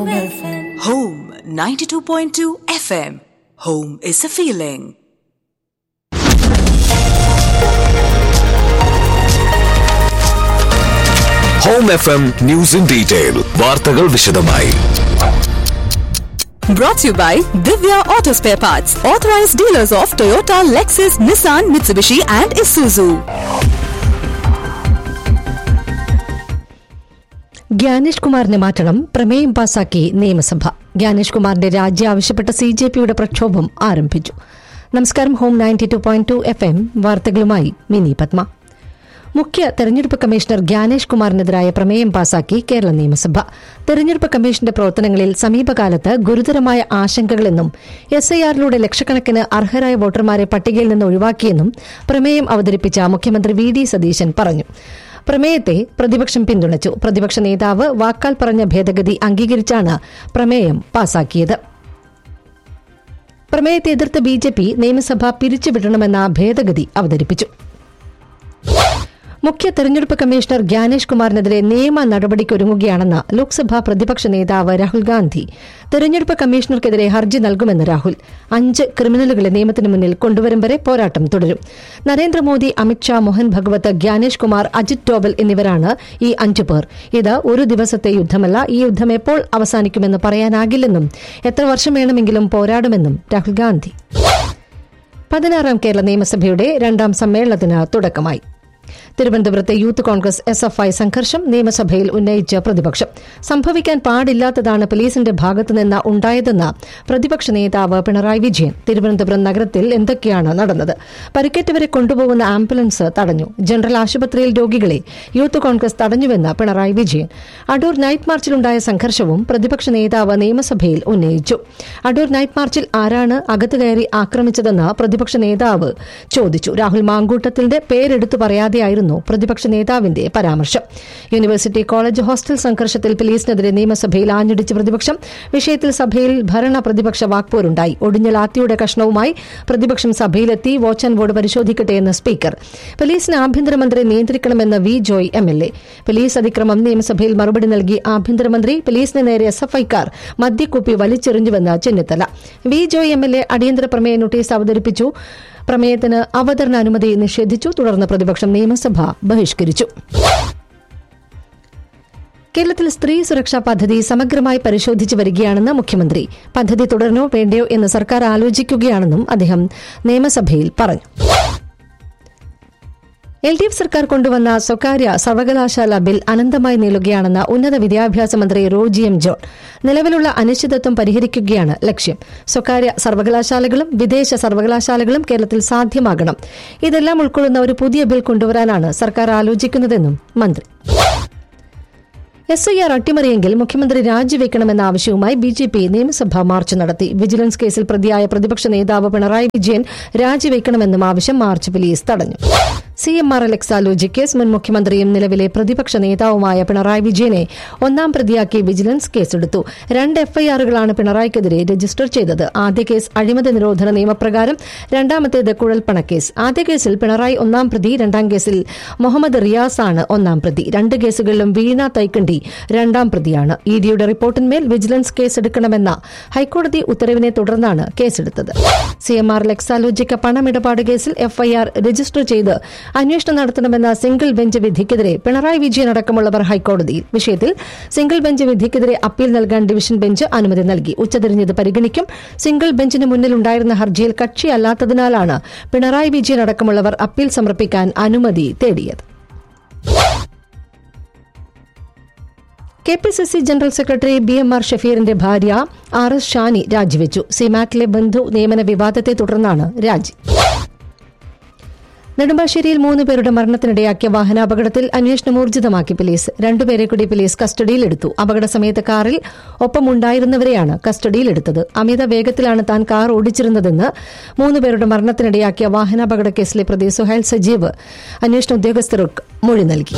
Home 92.2 FM. Home is a feeling. Home F M news in detail വാർത്തകൾ വിശദമായി Brought to you by Divya Auto Spare Parts, authorized dealers of Toyota, Lexus, Nissan, Mitsubishi, and Isuzu. Gyanesh കുമാറിനെ മാറ്റണം പ്രമേയം പാസാക്കി നിയമസഭ ഗ്യാനേഷ് കുമാറിന്റെ രാജി ആവശ്യപ്പെട്ട സി ജെ പിയുടെ പ്രക്ഷോഭം ആരംഭിച്ചു നമസ്കാരം home ninety two point two F M വാർത്തകളുമായി മിനി പത്മ മുഖ്യ തെരഞ്ഞെടുപ്പ് കമ്മീഷണർ ഗ്യാനേഷ് കുമാറിനെതിരായ പ്രമേയം പാസാക്കി കേരള നിയമസഭ തെരഞ്ഞെടുപ്പ് കമ്മീഷന്റെ പ്രവർത്തനങ്ങളിൽ സമീപകാലത്ത് ഗുരുതരമായ ആശങ്കകളെന്നും എസ് ഐ ആറിലൂടെ ലക്ഷക്കണക്കിന് അർഹരായ വോട്ടർമാരെ പട്ടികയിൽ നിന്ന് ഒഴിവാക്കിയെന്നും പ്രമേയം അവതരിപ്പിച്ച മുഖ്യമന്ത്രി വി ഡി സതീശൻ പറഞ്ഞു പ്രമേയത്തെ പ്രതിപക്ഷം പിന്തുണച്ചു പ്രതിപക്ഷ നേതാവ് വാക്കാൽ പറഞ്ഞ ഭേദഗതി അംഗീകരിച്ചാണ് പ്രമേയം പാസാക്കിയത് പ്രമേയത്തെ എതിർത്ത് ബി ജെ പി നിയമസഭ പിരിച്ചുവിടണമെന്ന ഭേദഗതി അവതരിപ്പിച്ചു മുഖ്യ തെരഞ്ഞെടുപ്പ് കമ്മീഷണർ ഗ്യാനേഷ് കുമാറിനെതിരെ നിയമ നടപടിക്കൊരുങ്ങുകയാണെന്ന് ലോക്സഭാ പ്രതിപക്ഷ നേതാവ് രാഹുൽ ഗാന്ധി തെരഞ്ഞെടുപ്പ് കമ്മീഷണർക്കെതിരെ ഹർജി നൽകുമെന്ന് രാഹുൽ അഞ്ച് ക്രിമിനലുകളെ നിയമത്തിന് മുന്നിൽ കൊണ്ടുവരും വരെ പോരാട്ടം തുടരും നരേന്ദ്രമോദി അമിത്ഷാ മോഹൻ ഭഗവത് ഗ്യാനേഷ് കുമാർ അജിത് ഡോവൽ എന്നിവരാണ് ഈ അഞ്ചു പേർ ഇത് ഒരു ദിവസത്തെ യുദ്ധമല്ല ഈ യുദ്ധം എപ്പോൾ അവസാനിക്കുമെന്ന് പറയാനാകില്ലെന്നും എത്ര വർഷം വേണമെങ്കിലും പോരാടുമെന്നും രാഹുൽ ഗാന്ധി പതിനാറാം കേരള നിയമസഭയുടെ രണ്ടാം സമ്മേളനത്തിന് തുടക്കമായി തിരുവനന്തപുരത്തെ Youth Congress S F I സംഘർഷം നിയമസഭയിൽ ഉന്നയിച്ച പ്രതിപക്ഷം സംഭവിക്കാൻ പാടില്ലാത്തതാണ് പോലീസിന്റെ ഭാഗത്തുനിന്ന് ഉണ്ടായതെന്ന് പ്രതിപക്ഷ നേതാവ് പിണറായി വിജയൻ തിരുവനന്തപുരം നഗരത്തിൽ എന്തൊക്കെയാണ് നടന്നത് പരിക്കേറ്റവരെ കൊണ്ടുപോകുന്ന ആംബുലൻസ് തടഞ്ഞു ജനറൽ ആശുപത്രിയിൽ രോഗികളെ യൂത്ത് കോൺഗ്രസ് തടഞ്ഞുവെന്ന് പിണറായി വിജയൻ അടൂർ നൈറ്റ് മാർച്ചിലുണ്ടായ സംഘർഷവും പ്രതിപക്ഷ നേതാവ് നിയമസഭയിൽ ഉന്നയിച്ചു അടൂർ നൈറ്റ് മാർച്ചിൽ ആരാണ് അകത്ത് കയറി ആക്രമിച്ചതെന്ന് പ്രതിപക്ഷ നേതാവ് ചോദിച്ചു രാഹുൽ മാങ്കൂട്ടത്തിന്റെ പേരെടുത്തു പറയാതെയായിരുന്നു പ്രതിപക്ഷ നേതാവിന്റെ പരാമർശം യൂണിവേഴ്സിറ്റി കോളേജ് ഹോസ്റ്റൽ സംഘർഷത്തിൽ പോലീസിനെതിരെ നിയമസഭയിൽ ആഞ്ഞടിച്ച പ്രതിപക്ഷം വിഷയത്തിൽ സഭയിൽ ഭരണ പ്രതിപക്ഷ വാക്പോരുണ്ടായി ഒടിഞ്ഞ ലാത്തിയുടെ കഷ്ണവുമായി പ്രതിപക്ഷം സഭയിലെത്തി വാച്ച് ആൻഡ് ബോർഡ് പരിശോധിക്കട്ടെ എന്ന് സ്പീക്കർ പോലീസിന് ആഭ്യന്തരമന്ത്രി നിയന്ത്രിക്കണമെന്ന് V Joy M L A police അതിക്രമം നിയമസഭയിൽ മറുപടി നൽകി ആഭ്യന്തരമന്ത്രി പോലീസിന് നേരെ എസ് എഫ് ഐക്കാർ മദ്യക്കുപ്പി വലിച്ചെറിഞ്ഞുവെന്ന് Chennithala V Joy M L A അടിയന്തര പ്രമേയ നോട്ടീസ് അവതരിപ്പിച്ചു പ്രമേയത്തിന് അവതരണ അനുമതി നിഷേധിച്ചു തുടർന്ന് പ്രതിപക്ഷം നിയമസഭ ബഹിഷ്കരിച്ചു കേരളത്തിൽ സ്ത്രീ സുരക്ഷാ പദ്ധതി സമഗ്രമായി പരിശോധിച്ചു വരികയാണെന്ന് മുഖ്യമന്ത്രി പദ്ധതി തുടരണോ വേണ്ടയോ എന്ന് സർക്കാർ ആലോചിക്കുകയാണെന്നും അദ്ദേഹം നിയമസഭയിൽ പറഞ്ഞു എൽ ഡി എഫ് സർക്കാർ കൊണ്ടുവന്ന സ്വകാര്യ സർവകലാശാല ബിൽ അനന്തമായി നീളുകയാണെന്ന് ഉന്നത വിദ്യാഭ്യാസ മന്ത്രി റോജി എം ജോൺ നിലവിലുള്ള അനിശ്ചിതത്വം പരിഹരിക്കുകയാണ് ലക്ഷ്യം സ്വകാര്യ സർവകലാശാലകളും വിദേശ സർവകലാശാലകളും കേരളത്തിൽ സാധ്യമാകണം ഇതെല്ലാം ഉൾക്കൊള്ളുന്ന ഒരു പുതിയ ബിൽ കൊണ്ടുവരാനാണ് സർക്കാർ ആലോചിക്കുന്നതെന്നും മന്ത്രി എസ് ഐ ആർ അട്ടിമറിയെങ്കിൽ മുഖ്യമന്ത്രി രാജിവെക്കണമെന്ന ആവശ്യവുമായി ബി ജെ പി നിയമസഭാ മാർച്ച് നടത്തി വിജിലൻസ് കേസിൽ പ്രതിയായ പ്രതിപക്ഷ നേതാവ് പിണറായി വിജയൻ രാജിവെക്കണമെന്നും ആവശ്യം മാർച്ച് പോലീസ് തടഞ്ഞു C M R L Exalogic case മുൻ മുഖ്യമന്ത്രിയും നിലവിലെ പ്രതിപക്ഷ നേതാവുമായ പിണറായി വിജയനെ ഒന്നാം പ്രതിയാക്കി വിജിലൻസ് കേസെടുത്തു രണ്ട് എഫ്ഐആറുകളാണ് പിണറായിക്കെതിരെ രജിസ്റ്റർ ചെയ്തത് ആദ്യ കേസ് അഴിമതി നിരോധന നിയമപ്രകാരം രണ്ടാമത്തേത് കുഴൽപ്പണ കേസ് ആദ്യ കേസിൽ പിണറായി ഒന്നാം പ്രതി രണ്ടാം കേസിൽ മുഹമ്മദ് റിയാസ് ആണ് ഒന്നാം പ്രതി രണ്ട് കേസുകളിലും വീണ തൈക്കണ്ടി രണ്ടാം പ്രതിയാണ് ഇ ഡിയുടെ റിപ്പോർട്ടിന്മേൽ വിജിലൻസ് കേസെടുക്കണമെന്ന ഹൈക്കോടതി ഉത്തരവിനെ തുടർന്നാണ് കേസെടുത്തത് സി എം ആർ എക്സാലോജിക്ക പണമിടപാട് കേസിൽ എഫ്ഐആർ രജിസ്റ്റർ ചെയ്ത് അന്വേഷണം നടത്തണമെന്ന സിംഗിൾ ബെഞ്ച് വിധിക്കെതിരെ പിണറായി വിജയൻ അടക്കമുള്ളവർ ഹൈക്കോടതിയിൽ വിഷയത്തിൽ സിംഗിൾ ബെഞ്ച് വിധിക്കെതിരെ അപ്പീൽ നൽകാൻ ഡിവിഷൻ ബെഞ്ച് അനുമതി നൽകി ഉച്ചതിരിഞ്ഞത് പരിഗണിക്കും സിംഗിൾ ബെഞ്ചിന് മുന്നിലുണ്ടായിരുന്ന ഹർജിയിൽ കക്ഷിയല്ലാത്തതിനാലാണ് പിണറായി വിജയൻ അടക്കമുള്ളവർ അപ്പീൽ സമർപ്പിക്കാൻ അനുമതി തേടിയത് K P C C general secretary B M R ഷഫീറിന്റെ ഭാര്യ ആർ എസ് ഷാനി രാജിവെച്ചു സിമാറ്റിലെ ബന്ധു നിയമന വിവാദത്തെ തുടർന്നാണ് രാജി നെടുമ്പാശ്ശേരിയിൽ മൂന്ന് പേരുടെ മരണത്തിനിടയാക്കിയ വാഹനാപകടത്തിൽ അന്വേഷണം ഊർജിതമാക്കി പോലീസ് രണ്ടുപേരെ കൂടി പോലീസ് കസ്റ്റഡിയിലെടുത്തു അപകട സമയത്ത് കാറിൽ ഒപ്പമുണ്ടായിരുന്നവരെയാണ് കസ്റ്റഡിയിലെടുത്തത് അമിത വേഗത്തിലാണ് താൻ കാർ ഓടിച്ചിരുന്നതെന്ന് മൂന്ന് പേരുടെ മരണത്തിനിടയാക്കിയ വാഹനാപകട കേസിലെ പ്രതി സുഹൈൽ സജീവ് അന്വേഷണ ഉദ്യോഗസ്ഥർക്ക് മൊഴി നൽകി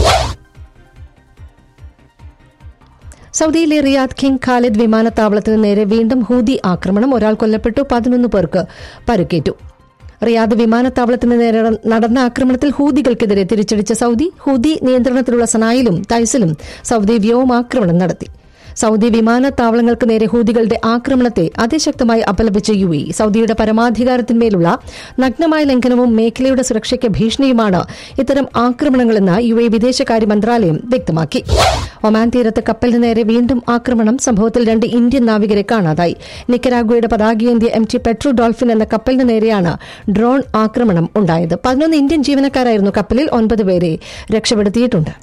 സൗദിയിലെ റിയാദ് കിങ് ഖാലിദ് വിമാനത്താവളത്തിന് നേരെ വീണ്ടും ഹൂതി ആക്രമണം ഒരാൾ കൊല്ലപ്പെട്ടു പതിനൊന്ന് പേർക്ക് പരുക്കേറ്റു റിയാദ് വിമാനത്താവളത്തിന് നേരെ നടന്ന ആക്രമണത്തിൽ ഹൂതികൾക്കെതിരെ തിരിച്ചടിച്ച സൗദി ഹൂതി നിയന്ത്രണത്തിലുള്ള സനായിലും തൈസിലും സൗദി വ്യോമാക്രമണം നടത്തി സൗദി വിമാനത്താവളങ്ങൾക്ക് നേരെ ഹൂതികളുടെ ആക്രമണത്തെ അതിശക്തമായി അപലപിച്ച യു എ സൗദിയുടെ പരമാധികാരത്തിന്മേലുള്ള നഗ്നമായ ലംഘനവും മേഖലയുടെ സുരക്ഷയ്ക്ക് ഭീഷണിയുമാണ് ഇത്തരം ആക്രമണങ്ങളെന്ന് യു എ വിദേശകാര്യ മന്ത്രാലയം വ്യക്തമാക്കി ഒമാൻ തീരത്ത് കപ്പലിന് നേരെ വീണ്ടും ആക്രമണം സംഭവത്തിൽ രണ്ട് ഇന്ത്യൻ നാവികരെ കാണാതായി നിക്കരാഗുവയുടെ പതാകയേന്ത്യ എം ടി പെട്രോ ഡോൾഫിൻ എന്ന കപ്പലിന് നേരെയാണ് ഡ്രോൺ ആക്രമണം ഉണ്ടായത് പതിനൊന്ന് ഇന്ത്യൻ ജീവനക്കാരായിരുന്നു കപ്പലിൽ ഒൻപത് പേരെ രക്ഷപ്പെടുത്തിയിട്ടുണ്ട്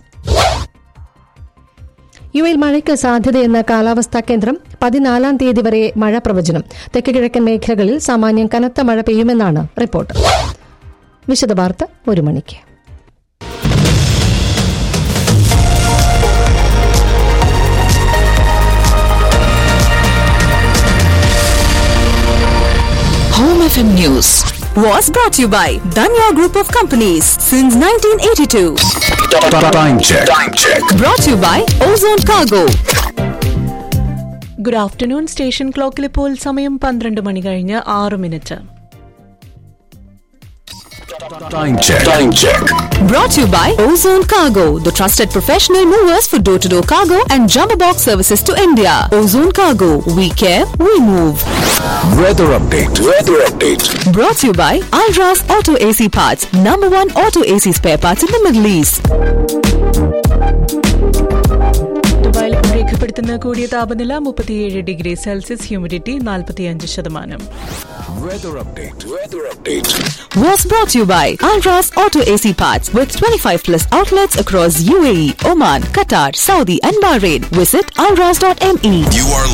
യു എയിൽ മഴയ്ക്ക് സാധ്യതയെന്ന കാലാവസ്ഥാ കേന്ദ്രം പതിനാലാം തീയതി വരെ മഴ പ്രവചനം തെക്ക് കിഴക്കൻ മേഖലകളിൽ സാമാന്യം കനത്ത മഴ പെയ്യുമെന്നാണ് റിപ്പോർട്ട് വിശദവാർത്ത ഒരു മണിക്ക് Home FM News was brought to you by Danya Group of Companies since 1982. Time check. Time check. Brought to you by Ozone Cargo. Good afternoon station ക്ലോക്കിൽ ഇപ്പോൾ സമയം പന്ത്രണ്ട് മണി കഴിഞ്ഞ് ആറ് minute Time check. Time check. Brought to you by Ozone Cargo, the trusted professional movers for door to door cargo and jumbo box services to India. Ozone Cargo, we care, we move. Weather update. Weather update. Brought to you by Alras Auto AC Parts, number one auto AC spare parts in the Middle East. ദുബായിൽ രേഖപ്പെടുത്തുന്ന കൂടിയ താപനില മുപ്പത്തിയേഴ് degree Celsius humidity നാൽപ്പത്തിയഞ്ച് ശതമാനം Weather update. Weather update. Was brought to you by Alras Auto AC Parts with 25 plus outlets across UAE, Oman, Qatar, Saudi, and Bahrain. Visit alras.me. You are